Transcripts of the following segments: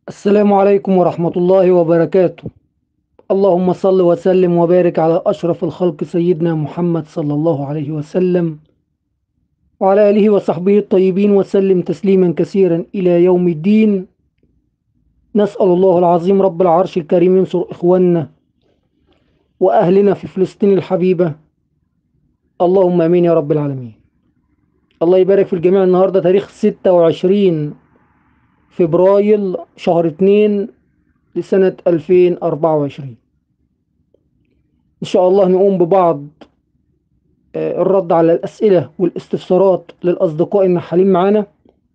السلام عليكم ورحمة الله وبركاته اللهم صل وسلم وبارك على أشرف الخلق سيدنا محمد صلى الله عليه وسلم وعلى آله وصحبه الطيبين وسلم تسليما كثيرا إلى يوم الدين نسأل الله العظيم رب العرش الكريم ينصر إخواننا وأهلنا في فلسطين الحبيبة اللهم آمين يا رب العالمين الله يبارك في الجميع النهاردة تاريخ 26 فبراير شهر 2 لسنة 2024 إن شاء الله نقوم ببعض آه، الرد على الأسئلة والاستفسارات للأصدقاء النحالين معانا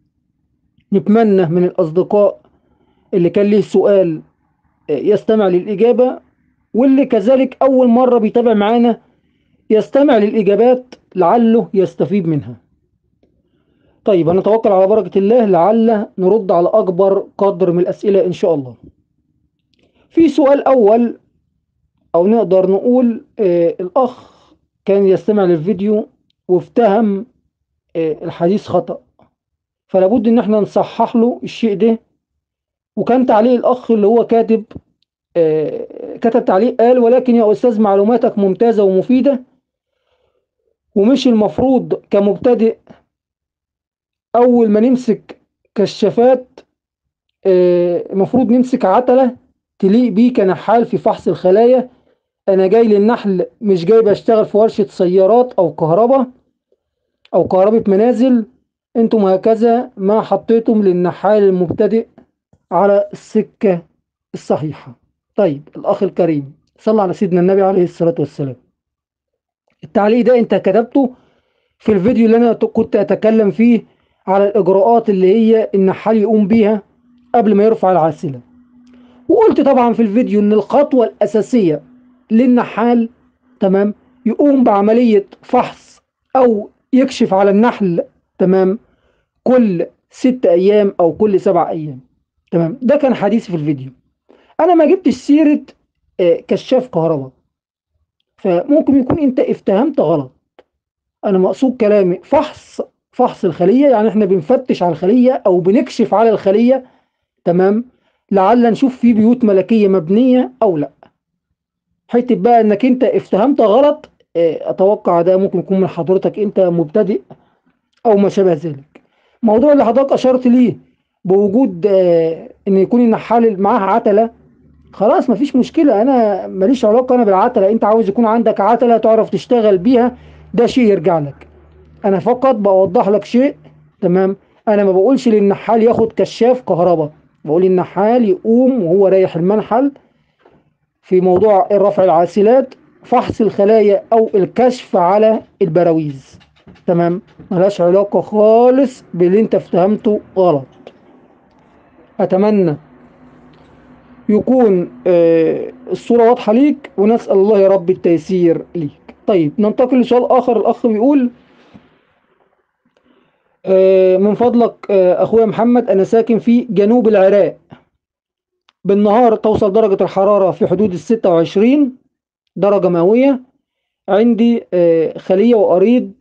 نتمنى من الأصدقاء اللي كان ليه سؤال آه، يستمع للإجابة واللي كذلك أول مرة بيتابع معانا يستمع للإجابات لعله يستفيد منها طيب هنتوكل على بركة الله لعل نرد على أكبر قدر من الأسئلة إن شاء الله في سؤال أول أو نقدر نقول آه الأخ كان يستمع للفيديو وافتهم آه الحديث خطأ فلابد إن احنا نصحح له الشيء ده وكان تعليق الأخ اللي هو كاتب آه كتب تعليق قال ولكن يا أستاذ معلوماتك ممتازة ومفيدة ومش المفروض كمبتدئ أول ما نمسك كشافات آه، المفروض نمسك عتلة تليق بيه كنحال في فحص الخلايا أنا جاي للنحل مش جاي بشتغل في ورشة سيارات أو كهرباء أو كهرباء منازل انتم هكذا ما حطيتم للنحال المبتدئ على السكة الصحيحة طيب الأخ الكريم صلى على سيدنا النبي عليه الصلاة والسلام التعليق ده انت كتبته في الفيديو اللي انا كنت اتكلم فيه على الاجراءات اللي هي النحال يقوم بيها قبل ما يرفع العاسلة وقلت طبعا في الفيديو ان الخطوة الاساسية للنحال تمام يقوم بعملية فحص او يكشف على النحل تمام كل ست ايام او كل سبع ايام تمام ده كان حديثي في الفيديو انا ما جبتش سيرة آه، كشاف كهرباء فممكن يكون انت افتهمت غلط انا مقصود كلامي فحص فحص الخلية يعني احنا بنفتش على الخلية او بنكشف على الخلية تمام لعل نشوف في بيوت ملكية مبنية او لا حته بقى انك انت افتهمت غلط اه، اتوقع ده ممكن يكون من حضرتك انت مبتدئ او ما شابه ذلك الموضوع اللي حضرتك اشرت ليه بوجود اه، ان يكون النحال معاه عتلة خلاص مفيش مشكلة انا ماليش علاقة انا بالعتلة انت عاوز يكون عندك عتلة تعرف تشتغل بيها ده شيء يرجع لك انا فقط بوضح لك شيء تمام انا ما بقولش للنحال ياخد كشاف كهرباء بقول النحال يقوم وهو رايح المنحل في موضوع رفع العاسلات فحص الخلايا او الكشف على البراويز تمام ملهاش علاقة خالص باللي انت افتهمته غلط اتمنى يكون آه، الصورة واضحة ليك ونسأل الله يا رب التيسير ليك طيب ننتقل لسؤال آخر الأخ بيقول آه، من فضلك آه، أخويا محمد أنا ساكن في جنوب العراق بالنهار توصل درجة الحرارة في حدود الستة وعشرين درجة مئوية عندي آه، خلية وقريض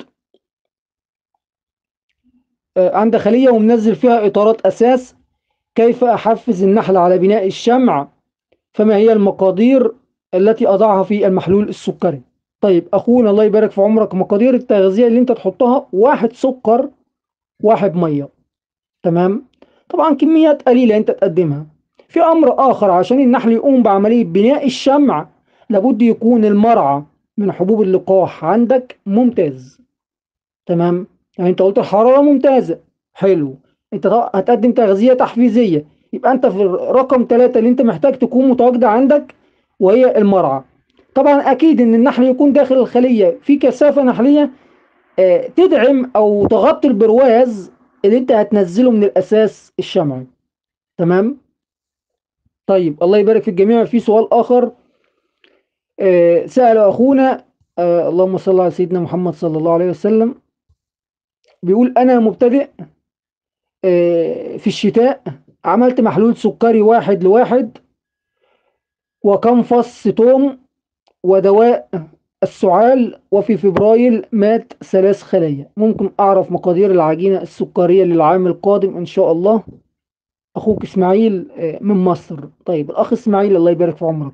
آه، عندي خلية ومنزل فيها إطارات أساس كيف أحفز النحل على بناء الشمع فما هي المقادير التي أضعها في المحلول السكري طيب أخونا الله يبارك في عمرك مقادير التغذية اللي أنت تحطها واحد سكر واحد مية تمام طبعا كميات قليلة أنت تقدمها في أمر آخر عشان النحل يقوم بعملية بناء الشمع لابد يكون المرعى من حبوب اللقاح عندك ممتاز تمام يعني أنت قلت الحرارة ممتازة حلو أنت طبعاً هتقدم تغذية تحفيزية يبقى أنت في رقم ثلاثة اللي أنت محتاج تكون متواجدة عندك وهي المرعى طبعا أكيد إن النحل يكون داخل الخلية في كثافة نحلية آه، تدعم او تغطي البرواز اللي انت هتنزله من الاساس الشمعي تمام طيب الله يبارك في الجميع في سؤال اخر آه، سأل اخونا آه، اللهم صل على سيدنا محمد صلى الله عليه وسلم بيقول انا مبتدئ آه، في الشتاء عملت محلول سكري واحد لواحد وكم فص توم ودواء السعال وفي فبراير مات ثلاث خلايا ممكن أعرف مقادير العجينة السكرية للعام القادم إن شاء الله اخوك اسماعيل آه، من مصر طيب الاخ اسماعيل الله يبارك في عمرك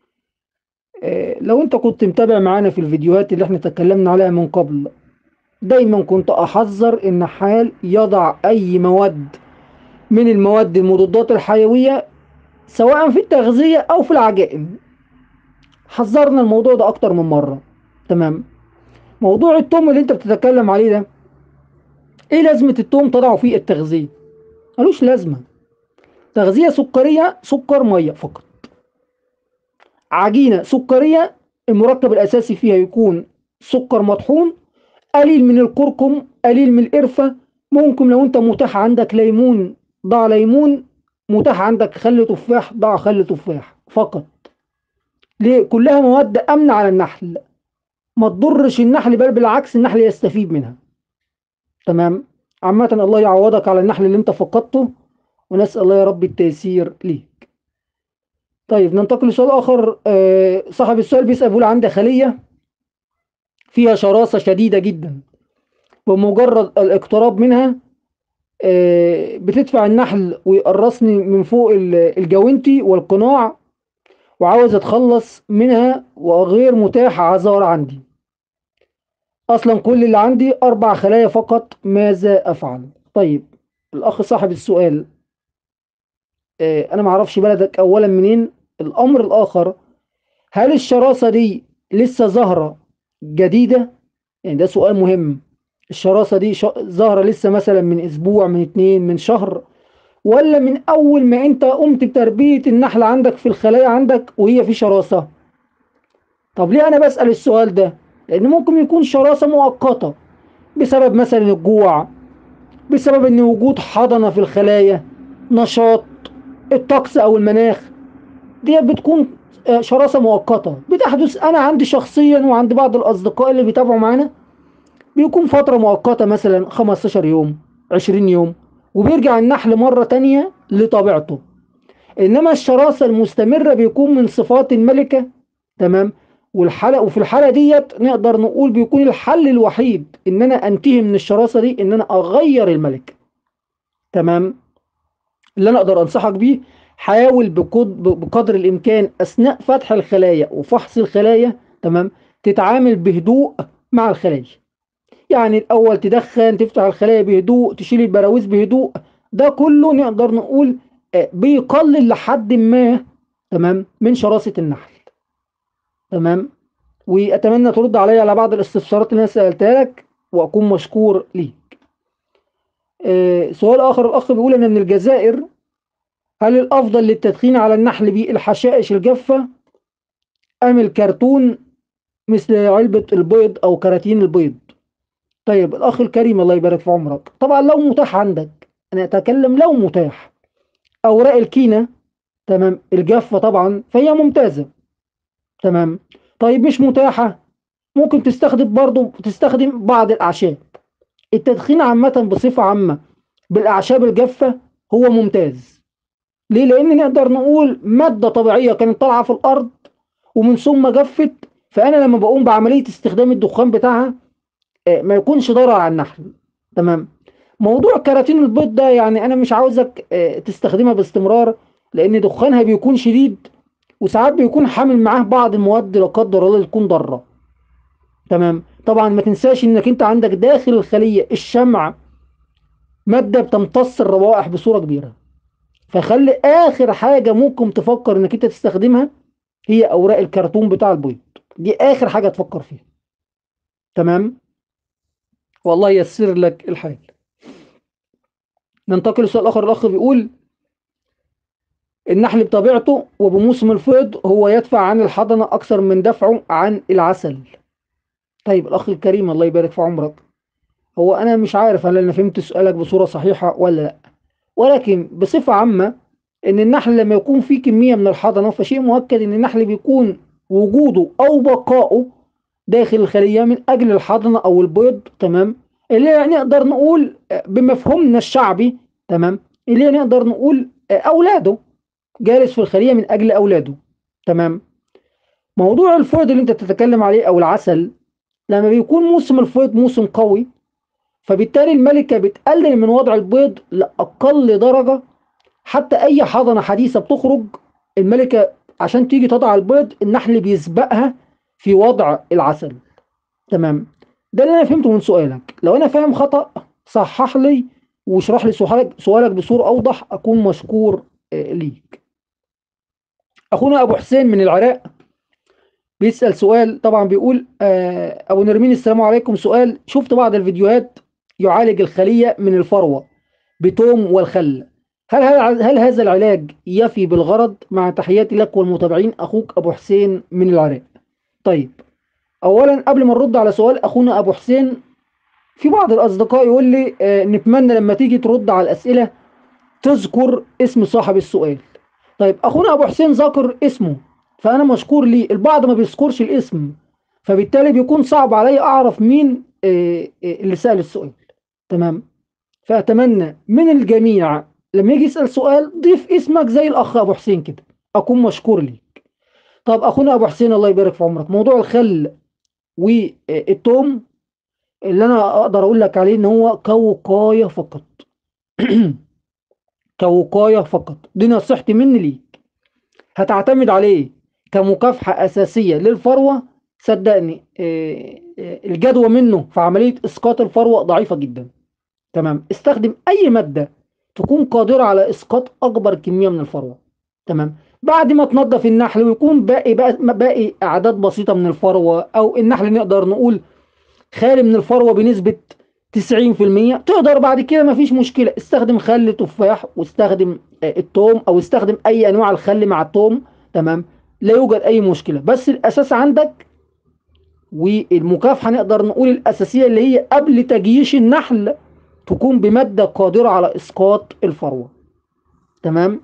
آه، لو انت كنت متابع معانا في الفيديوهات اللي احنا تكلمنا عليها من قبل دايما كنت احذر ان حال يضع اي مواد من المواد المضادات الحيوية سواء في التغذية او في العجائن حذرنا الموضوع ده اكتر من مرة تمام موضوع التوم اللي انت بتتكلم عليه ده ايه لازمة التوم تضعه في التغذية ملوش لازمة تغذية سكرية سكر مية فقط عجينة سكرية المركب الأساسي فيها يكون سكر مطحون قليل من الكركم قليل من القرفة ممكن لو انت متاح عندك ليمون ضع ليمون متاح عندك خل تفاح ضع خل تفاح فقط ليه كلها مواد أمنة على النحل ما تضرش النحل بل بالعكس النحل يستفيد منها تمام عامة الله يعوضك على النحل اللي انت فقدته ونسأل الله يا رب التيسير ليك طيب ننتقل لسؤال آخر آه، صاحب السؤال بيسأل بيقول عندي خلية فيها شراسة شديدة جدا بمجرد الاقتراب منها آه، بتدفع النحل ويقرصني من فوق الجوانتي والقناع وعاوز اتخلص منها وغير متاح عذار عندي اصلا كل اللي عندي اربع خلايا فقط ماذا افعل طيب الاخ صاحب السؤال آه، انا معرفش بلدك اولا منين الامر الاخر هل الشراسة دي لسه ظاهرة جديدة يعني ده سؤال مهم الشراسة دي ظاهرة لسه مثلا من اسبوع من اتنين من شهر ولا من اول ما انت قمت بتربية النحل عندك في الخلايا عندك وهي في شراسة طب ليه انا بسأل السؤال ده لان ممكن يكون شراسة مؤقتة بسبب مثلا الجوع بسبب ان وجود حضنة في الخلايا نشاط الطقس او المناخ دي بتكون آه، شراسة مؤقتة بتحدث انا عندي شخصيا وعند بعض الاصدقاء اللي بيتابعوا معانا بيكون فترة مؤقتة مثلا 15 يوم 20 يوم وبيرجع النحل مرة تانية لطبيعته انما الشراسة المستمرة بيكون من صفات الملكة تمام والحلقة وفي الحالة ديت نقدر نقول بيكون الحل الوحيد ان انا انتهي من الشراسة دي ان انا اغير الملك تمام اللي انا اقدر انصحك بيه حاول بقدر الامكان اثناء فتح الخلايا وفحص الخلايا تمام تتعامل بهدوء مع الخلايا يعني الاول تدخن تفتح الخلايا بهدوء تشيل البراويز بهدوء ده كله نقدر نقول آه، بيقلل لحد ما تمام من شراسة النحل تمام واتمنى ترد عليا على بعض الاستفسارات اللي انا سالتها لك واكون مشكور ليك آه سؤال اخر الاخ بيقول ان من الجزائر هل الافضل للتدخين على النحل بالحشائش الجافه ام الكرتون مثل علبه البيض او كراتين البيض طيب الاخ الكريم الله يبارك في عمرك طبعا لو متاح عندك انا اتكلم لو متاح اوراق الكينه تمام الجافه طبعا فهي ممتازه تمام طيب مش متاحة ممكن تستخدم برضو تستخدم بعض الأعشاب التدخين عامة بصفة عامة بالأعشاب الجافة هو ممتاز ليه؟ لأن نقدر نقول مادة طبيعية كانت طالعة في الأرض ومن ثم جفت فأنا لما بقوم بعملية استخدام الدخان بتاعها آه، ما يكونش ضرر على النحل تمام موضوع كراتين البيض ده يعني أنا مش عاوزك آه، تستخدمها باستمرار لأن دخانها بيكون شديد وساعات بيكون حامل معاه بعض المواد لا قدر الله تكون ضاره تمام طبعا ما تنساش انك انت عندك داخل الخليه الشمع ماده بتمتص الروائح بصوره كبيره فخلي اخر حاجه ممكن تفكر انك انت تستخدمها هي اوراق الكرتون بتاع البيض دي اخر حاجه تفكر فيها تمام والله يسر لك الحال ننتقل لسؤال اخر الاخ بيقول النحل بطبيعته وبموسم الفيض هو يدفع عن الحضنة أكثر من دفعه عن العسل طيب الأخ الكريم الله يبارك في عمرك هو أنا مش عارف هل أنا فهمت سؤالك بصورة صحيحة ولا لأ ولكن بصفة عامة إن النحل لما يكون فيه كمية من الحضنة فشيء مؤكد إن النحل بيكون وجوده أو بقائه داخل الخلية من أجل الحضنة أو البيض تمام اللي يعني نقدر نقول بمفهومنا الشعبي تمام اللي نقدر نقول أولاده جالس في الخلية من أجل أولاده تمام موضوع الفيض اللي أنت بتتكلم عليه أو العسل لما بيكون موسم الفيض موسم قوي فبالتالي الملكة بتقلل من وضع البيض لأقل درجة حتى اي حضنه حديثه بتخرج الملكه عشان تيجي تضع البيض النحل بيسبقها في وضع العسل تمام ده اللي انا فهمته من سؤالك لو انا فاهم خطأ صحح لي واشرح لي سؤالك سؤالك بصورة اوضح اكون مشكور آه، ليك اخونا ابو حسين من العراق بيسأل سؤال طبعا بيقول آه، ابو نرمين السلام عليكم سؤال شفت بعض الفيديوهات يعالج الخلية من الفروة بتوم والخل هل هل هل هذا العلاج يفي بالغرض مع تحياتي لك والمتابعين اخوك ابو حسين من العراق طيب اولا قبل ما نرد على سؤال اخونا ابو حسين في بعض الاصدقاء يقول لي آه، نتمنى لما تيجي ترد على الاسئله تذكر اسم صاحب السؤال طيب اخونا ابو حسين ذكر اسمه فانا مشكور ليه البعض ما بيذكرش الاسم فبالتالي بيكون صعب عليا اعرف مين آه، آه، اللي سأل السؤال تمام فاتمنى من الجميع لما يجي يسأل سؤال ضيف اسمك زي الاخ ابو حسين كده اكون مشكور ليك طب اخونا ابو حسين الله يبارك في عمرك موضوع الخل والتوم اللي انا اقدر اقول لك عليه ان هو كوقايه فقط كوقايه فقط دي نصيحتي مني ليك هتعتمد عليه كمكافحه اساسيه للفروه صدقني آه، آه، الجدوى منه في عمليه اسقاط الفروه ضعيفه جدا تمام استخدم اي ماده تكون قادره على اسقاط اكبر كميه من الفروه تمام بعد ما تنظف النحل ويكون باقي باقي, باقي اعداد بسيطه من الفروه او النحل نقدر نقول خالي من الفروه بنسبه 90% تقدر بعد كده مفيش مشكله استخدم خل تفاح واستخدم آه، التوم او استخدم اي انواع الخل مع التوم تمام لا يوجد اي مشكله بس الاساس عندك والمكافحه نقدر نقول الاساسيه اللي هي قبل تجييش النحل تكون بماده قادره على اسقاط الفروه تمام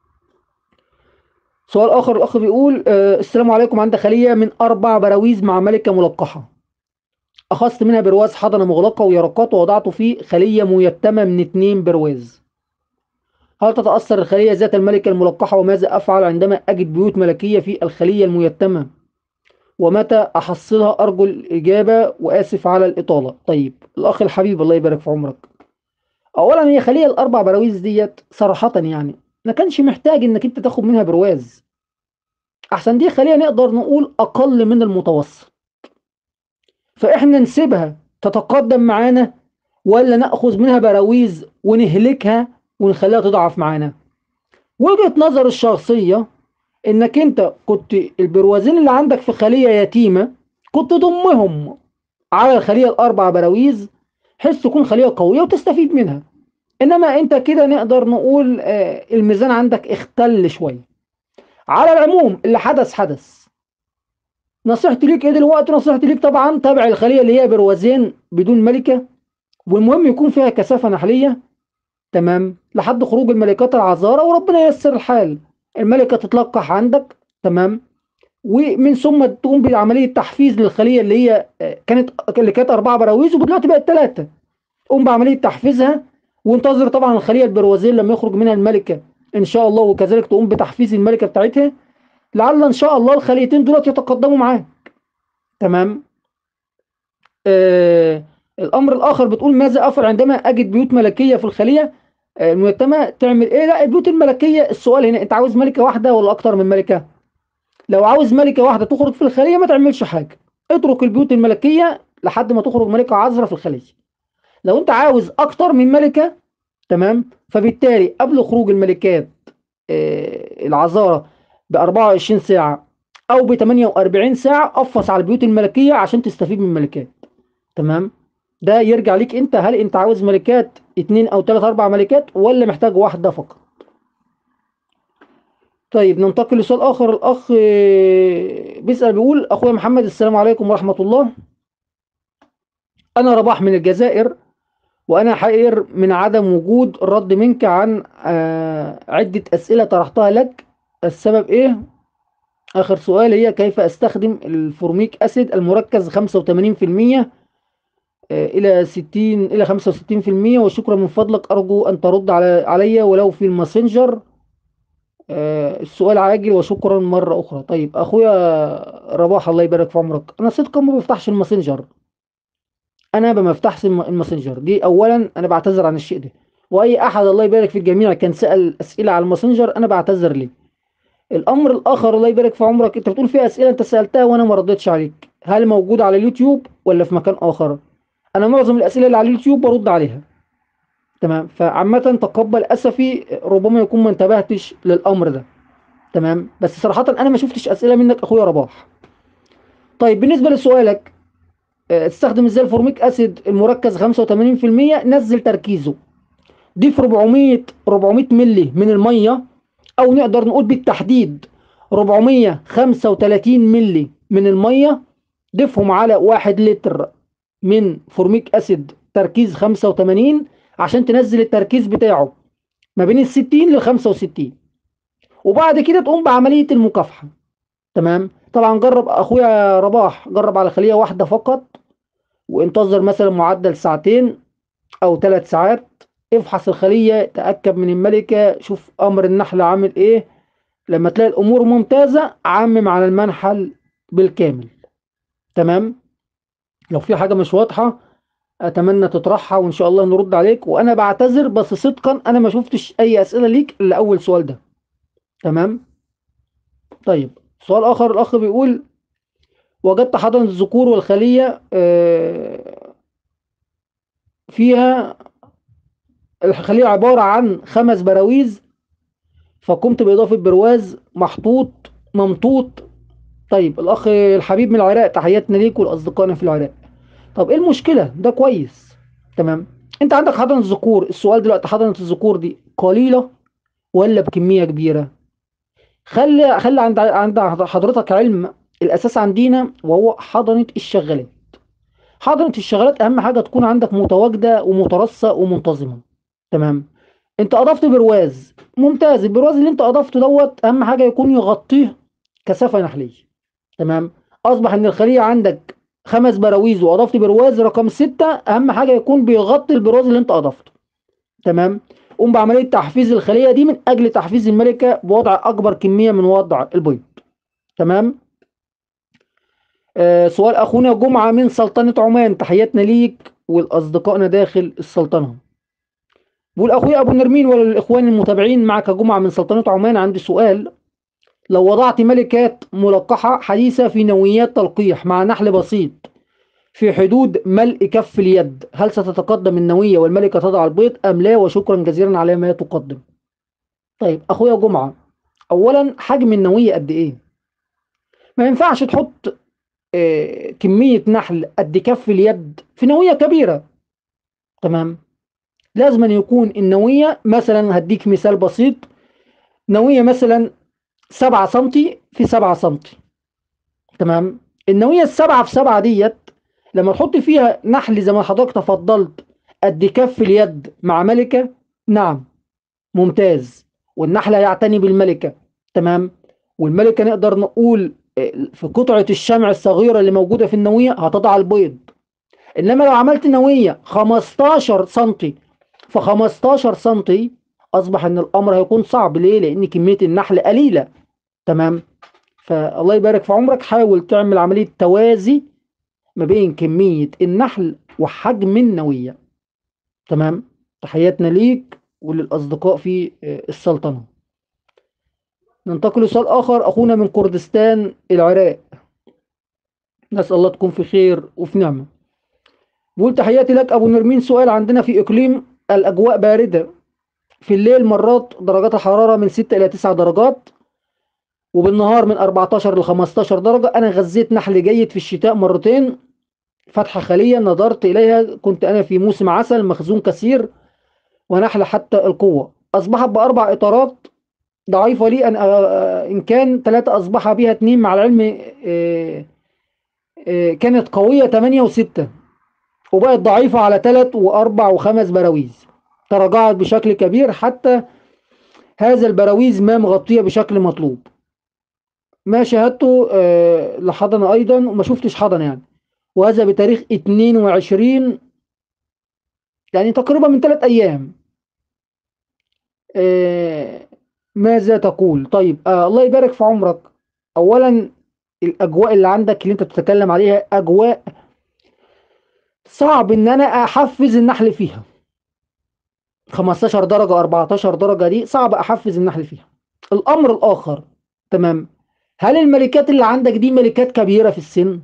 سؤال اخر الاخ بيقول آه السلام عليكم عندي خليه من اربع براويز مع ملكه ملقحه اخذت منها برواز حضنه مغلقه ويرقات ووضعته في خليه ميتمه من اتنين برواز هل تتاثر الخليه ذات الملكه الملقحه وماذا افعل عندما اجد بيوت ملكيه في الخليه الميتمه ومتى احصلها ارجو الاجابه واسف على الاطاله طيب الاخ الحبيب الله يبارك في عمرك اولا هي خليه الاربع براويز ديت صراحه يعني ما كانش محتاج انك انت تاخد منها برواز احسن دي خلينا نقدر نقول اقل من المتوسط فاحنا نسيبها تتقدم معانا ولا ناخذ منها براويز ونهلكها ونخليها تضعف معانا وجهة نظر الشخصية انك انت كنت البروازين اللي عندك في خلية يتيمة كنت تضمهم على الخلية الاربع براويز بحيث تكون خلية قوية وتستفيد منها انما انت كده نقدر نقول آه، الميزان عندك اختل شويه على العموم اللي حدث حدث نصيحتي ليك ايه دلوقتي نصيحتي ليك طبعا تابع الخليه اللي هي بروازين بدون ملكه والمهم يكون فيها كثافه نحليه تمام لحد خروج الملكات العذارى وربنا ييسر الحال الملكه تتلقح عندك تمام ومن ثم تقوم بعمليه تحفيز للخليه اللي هي آه، كانت اللي كانت اربعه براويز ودلوقتي بقت ثلاثه قوم بعمليه تحفيزها وانتظر طبعا الخلية البروازية لما يخرج منها الملكة ان شاء الله وكذلك تقوم بتحفيز الملكة بتاعتها لعل ان شاء الله الخليتين دولت يتقدموا معاك تمام آه الامر الاخر بتقول ماذا افعل عندما اجد بيوت ملكية في الخلية آه المجتمع تعمل ايه لا البيوت الملكية السؤال هنا انت عاوز ملكة واحدة ولا اكتر من ملكة لو عاوز ملكة واحدة تخرج في الخلية ما تعملش حاجة اترك البيوت الملكية لحد ما تخرج ملكة عذرة في الخلية لو انت عاوز اكتر من ملكة تمام فبالتالي قبل خروج الملكات آه، العذارى ب 24 ساعة او ب 48 ساعة قفص على البيوت الملكية عشان تستفيد من الملكات تمام ده يرجع ليك انت هل انت عاوز ملكات اتنين او تلات اربع ملكات ولا محتاج واحدة فقط طيب ننتقل لسؤال اخر الاخ آه، بيسأل بيقول اخويا محمد السلام عليكم ورحمة الله انا رباح من الجزائر وأنا حائر من عدم وجود الرد منك عن آه، عدة أسئلة طرحتها لك السبب إيه؟ آخر سؤال هي كيف أستخدم الفورميك أسيد المركز 85% آه، إلى 60 إلى 65% وشكرا من فضلك أرجو أن ترد على علي ولو في الماسنجر آه، السؤال عاجل وشكرا مرة أخرى طيب أخويا رباح الله يبارك في عمرك أنا صدقا ما بفتحش الماسنجر انا ما بفتحش الماسنجر دي اولا انا بعتذر عن الشيء ده واي احد الله يبارك في الجميع كان سال اسئله على الماسنجر انا بعتذر ليه الامر الاخر الله يبارك في عمرك انت بتقول في اسئله انت سالتها وانا ما ردتش عليك هل موجوده على اليوتيوب ولا في مكان اخر انا معظم الاسئله اللي على اليوتيوب برد عليها تمام فعامه تقبل اسفي ربما يكون ما انتبهتش للامر ده تمام بس صراحه انا ما شفتش اسئله منك اخويا رباح طيب بالنسبه لسؤالك آه، استخدم ازاي الفورميك اسيد المركز 85% نزل تركيزه ضيف 400 400 ملي من الميه او نقدر نقول بالتحديد 435 ملي من الميه ضيفهم على 1 لتر من فورميك اسيد تركيز 85 عشان تنزل التركيز بتاعه ما بين ال 60 لل 65 وبعد كده تقوم بعمليه المكافحه تمام طبعا جرب اخويا رباح جرب على خليه واحده فقط وانتظر مثلا معدل ساعتين او ثلاث ساعات افحص الخلية تأكد من الملكة شوف أمر النحل عامل إيه لما تلاقي الأمور ممتازة عمم على المنحل بالكامل تمام لو في حاجة مش واضحة أتمنى تطرحها وإن شاء الله نرد عليك وأنا بعتذر بس صدقا أنا ما شفتش أي أسئلة ليك إلا أول سؤال ده تمام طيب سؤال آخر الأخ بيقول وجدت حضن الذكور والخلية آه، فيها الخلية عبارة عن خمس براويز فقمت بإضافة برواز محطوط ممطوط طيب الأخ الحبيب من العراق تحياتنا ليك ولأصدقائنا في العراق طب إيه المشكلة ده كويس تمام أنت عندك حضنة الذكور السؤال دلوقتي حضنة الذكور دي قليلة ولا بكمية كبيرة خلي خلي عند عند حضرتك علم الأساس عندنا وهو حضنة الشغالات حضنة الشغالات أهم حاجة تكون عندك متواجدة ومترصة ومنتظمة تمام انت اضفت برواز ممتاز البرواز اللي انت اضفته دوت اهم حاجه يكون يغطيه كثافه نحليه تمام اصبح ان الخليه عندك خمس براويز واضفت برواز رقم ستة اهم حاجه يكون بيغطي البرواز اللي انت اضفته تمام قوم بعمليه تحفيز الخليه دي من اجل تحفيز الملكه بوضع اكبر كميه من وضع البيض تمام آه سؤال اخونا جمعه من سلطنه عمان تحياتنا ليك والاصدقائنا داخل السلطنه بيقول اخويا ابو نرمين وللاخوان المتابعين معك جمعه من سلطنه عمان عندي سؤال لو وضعت ملكات ملقحه حديثه في نويات تلقيح مع نحل بسيط في حدود ملء كف اليد هل ستتقدم النويه والملكه تضع البيض ام لا وشكرا جزيلا على ما تقدم طيب اخويا جمعه اولا حجم النويه قد ايه ما ينفعش تحط آه، كميه نحل قد كف اليد في نويه كبيره تمام لازم أن يكون النوية مثلا هديك مثال بسيط نوية مثلا سبعة سنتي في سبعة سنتي تمام النوية السبعة في سبعة ديت لما تحط فيها نحل زي ما حضرتك تفضلت قد كف اليد مع ملكة نعم ممتاز والنحل هيعتني بالملكة تمام والملكة نقدر نقول آه، في قطعة الشمع الصغيرة اللي موجودة في النوية هتضع البيض إنما لو عملت نوية 15 سنتي في 15 سنتي اصبح ان الامر هيكون صعب ليه لان كميه النحل قليله تمام فالله يبارك في عمرك حاول تعمل عمليه توازي ما بين كميه النحل وحجم النويه تمام تحياتنا ليك وللاصدقاء في السلطنه ننتقل لسؤال اخر اخونا من كردستان العراق نسال الله تكون في خير وفي نعمه بقول تحياتي لك ابو نرمين سؤال عندنا في اقليم الأجواء باردة في الليل مرات درجات الحرارة من 6 إلى 9 درجات وبالنهار من 14 ل 15 درجة أنا غذيت نحل جيد في الشتاء مرتين فتحة خلية نظرت إليها كنت أنا في موسم عسل مخزون كثير ونحل حتى القوة أصبحت بأربع إطارات ضعيفة لي أن إن كان ثلاثة أصبح بها اثنين مع العلم آه، آه، كانت قوية 8 و6 وبقت ضعيفة على ثلاث وأربع وخمس براويز تراجعت بشكل كبير حتى هذا البراويز ما مغطية بشكل مطلوب ما شاهدته آه لحضنة أيضا وما شفتش حضنة يعني وهذا بتاريخ 22 يعني تقريبا من ثلاث أيام آه ماذا تقول طيب آه الله يبارك في عمرك أولا الأجواء اللي عندك اللي أنت بتتكلم عليها أجواء صعب ان انا احفز النحل فيها 15 درجة 14 درجة دي صعب أحفز النحل فيها الأمر الآخر تمام هل الملكات اللي عندك دي ملكات كبيرة في السن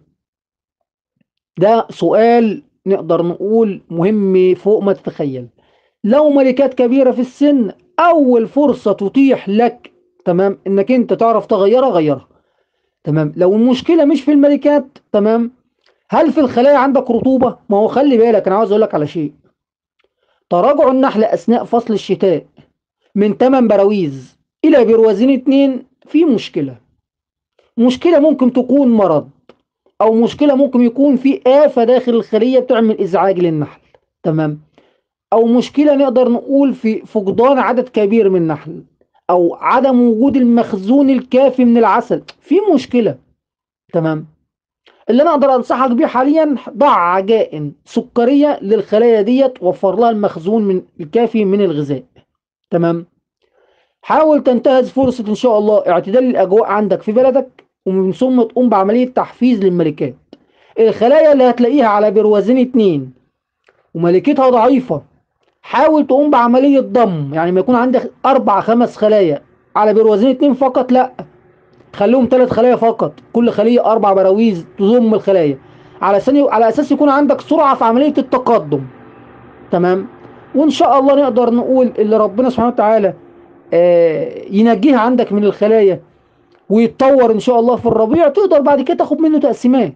ده سؤال نقدر نقول مهم فوق ما تتخيل لو ملكات كبيرة في السن أول فرصة تتيح لك تمام إنك أنت تعرف تغيرها غيرها تمام لو المشكلة مش في الملكات تمام هل في الخلايا عندك رطوبة ما هو خلي بالك أنا عاوز أقول لك على شيء تراجع النحل أثناء فصل الشتاء من 8 براويز إلى بروازين 2 في مشكلة مشكلة ممكن تكون مرض أو مشكلة ممكن يكون في آفة داخل الخلية بتعمل إزعاج للنحل تمام أو مشكلة نقدر نقول في فقدان عدد كبير من النحل أو عدم وجود المخزون الكافي من العسل في مشكلة تمام اللي انا اقدر انصحك بيه حاليا ضع عجائن سكريه للخلايا ديت وفر لها المخزون من الكافي من الغذاء تمام حاول تنتهز فرصه ان شاء الله اعتدال الاجواء عندك في بلدك ومن ثم تقوم بعمليه تحفيز للملكات الخلايا اللي هتلاقيها على بروازين اتنين وملكتها ضعيفه حاول تقوم بعمليه ضم يعني ما يكون عندك اربع خمس خلايا على بروازين اتنين فقط لا خليهم ثلاث خلايا فقط كل خلية أربع براويز تضم الخلايا على سن... على أساس يكون عندك سرعة في عملية التقدم تمام وإن شاء الله نقدر نقول اللي ربنا سبحانه وتعالى آه ينجيها عندك من الخلايا ويتطور إن شاء الله في الربيع تقدر بعد كده تاخد منه تقسيمات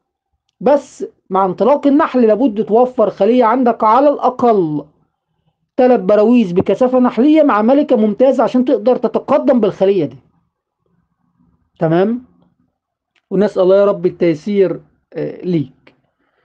بس مع انطلاق النحل لابد توفر خلية عندك على الأقل ثلاث براويز بكثافة نحلية مع ملكة ممتازة عشان تقدر تتقدم بالخلية دي تمام ونسأل الله يا رب التيسير آه، ليك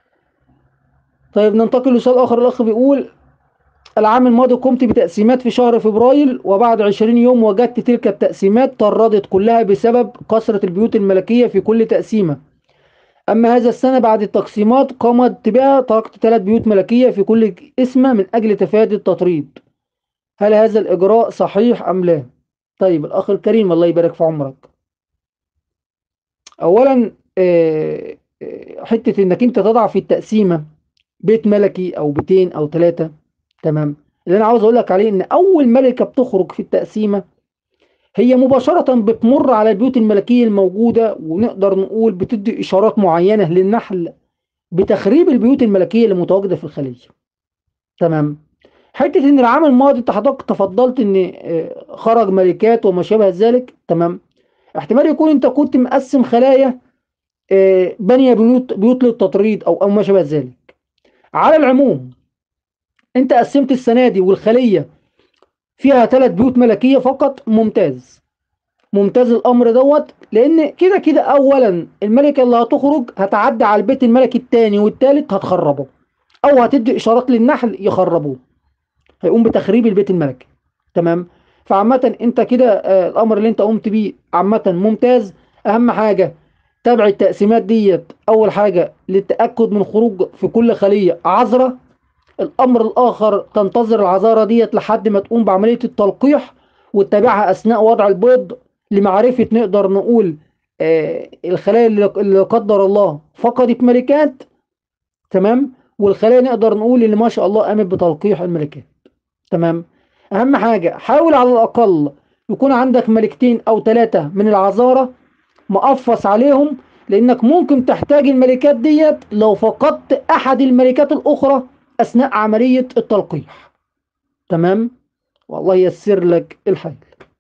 طيب ننتقل لسؤال آخر الأخ بيقول العام الماضي قمت بتقسيمات في شهر فبراير وبعد 20 يوم وجدت تلك التقسيمات طردت كلها بسبب كثرة البيوت الملكية في كل تقسيمة أما هذا السنة بعد التقسيمات قامت بها تركت ثلاث بيوت ملكية في كل اسمة من أجل تفادي التطريد هل هذا الإجراء صحيح أم لا؟ طيب الأخ الكريم الله يبارك في عمرك اولا آه، آه، حته انك انت تضع في التقسيمه بيت ملكي او بيتين او ثلاثه تمام اللي انا عاوز اقول لك عليه ان اول ملكه بتخرج في التقسيمه هي مباشره بتمر على البيوت الملكيه الموجوده ونقدر نقول بتدي اشارات معينه للنحل بتخريب البيوت الملكيه اللي متواجده في الخليه تمام حته ان العام الماضي انت حضرتك تفضلت ان آه، خرج ملكات وما شابه ذلك تمام احتمال يكون انت كنت مقسم خلايا آه، بانيه بيوت بيوت للتطريد او او ما شابه ذلك على العموم انت قسمت السنه دي والخليه فيها ثلاث بيوت ملكيه فقط ممتاز ممتاز الامر دوت لان كده كده اولا الملكه اللي هتخرج هتعدي على البيت الملكي الثاني والثالث هتخربه او هتدي اشارات للنحل يخربوه هيقوم بتخريب البيت الملكي تمام فعامة انت كده آه، الامر اللي انت قمت بيه عامة ممتاز اهم حاجة تابع التقسيمات ديت اول حاجة للتأكد من خروج في كل خلية عذرة الامر الاخر تنتظر العذارة ديت لحد ما تقوم بعملية التلقيح وتتابعها اثناء وضع البيض لمعرفة نقدر نقول آه الخلايا اللي قدر الله فقدت ملكات تمام والخلايا نقدر نقول اللي ما شاء الله قامت بتلقيح الملكات تمام اهم حاجة حاول على الاقل يكون عندك ملكتين او ثلاثة من العذارة مقفص عليهم لانك ممكن تحتاج الملكات ديت لو فقدت احد الملكات الاخرى اثناء عملية التلقيح تمام والله يسر لك الحال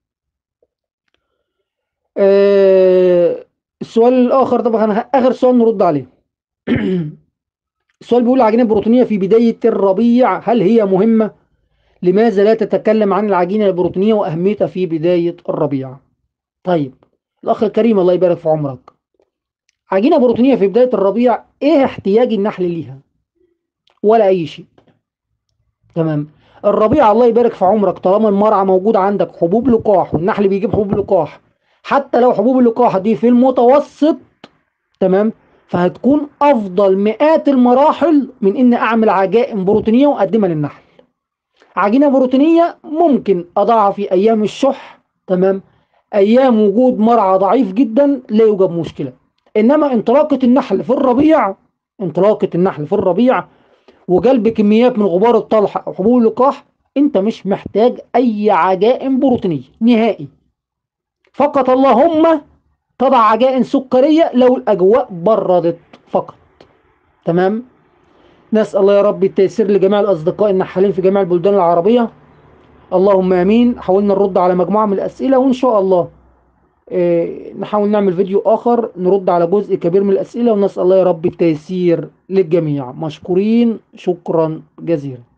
آه السؤال الاخر طبعا اخر سؤال نرد عليه السؤال بيقول العجينة البروتينية في بداية الربيع هل هي مهمة لماذا لا تتكلم عن العجينة البروتينية وأهميتها في بداية الربيع طيب الأخ الكريم الله يبارك في عمرك عجينة بروتينية في بداية الربيع إيه احتياج النحل ليها ولا أي شيء تمام الربيع الله يبارك في عمرك طالما المرعى موجود عندك حبوب لقاح والنحل بيجيب حبوب لقاح حتى لو حبوب اللقاح دي في المتوسط تمام فهتكون افضل مئات المراحل من ان اعمل عجائن بروتينيه واقدمها للنحل عجينة بروتينية ممكن أضعها في أيام الشح تمام أيام وجود مرعى ضعيف جدا لا يوجد مشكلة إنما انطلاقة النحل في الربيع انطلاقة النحل في الربيع وجلب كميات من غبار الطلح أو حبوب اللقاح انت مش محتاج اي عجائن بروتينية نهائي فقط اللهم تضع عجائن سكرية لو الاجواء بردت فقط تمام نسأل الله يا رب التيسير لجميع الأصدقاء النحالين في جميع البلدان العربية اللهم آمين حاولنا نرد على مجموعة من الأسئلة وإن شاء الله آه، نحاول نعمل فيديو آخر نرد على جزء كبير من الأسئلة ونسأل الله يا رب التيسير للجميع مشكورين شكرا جزيلا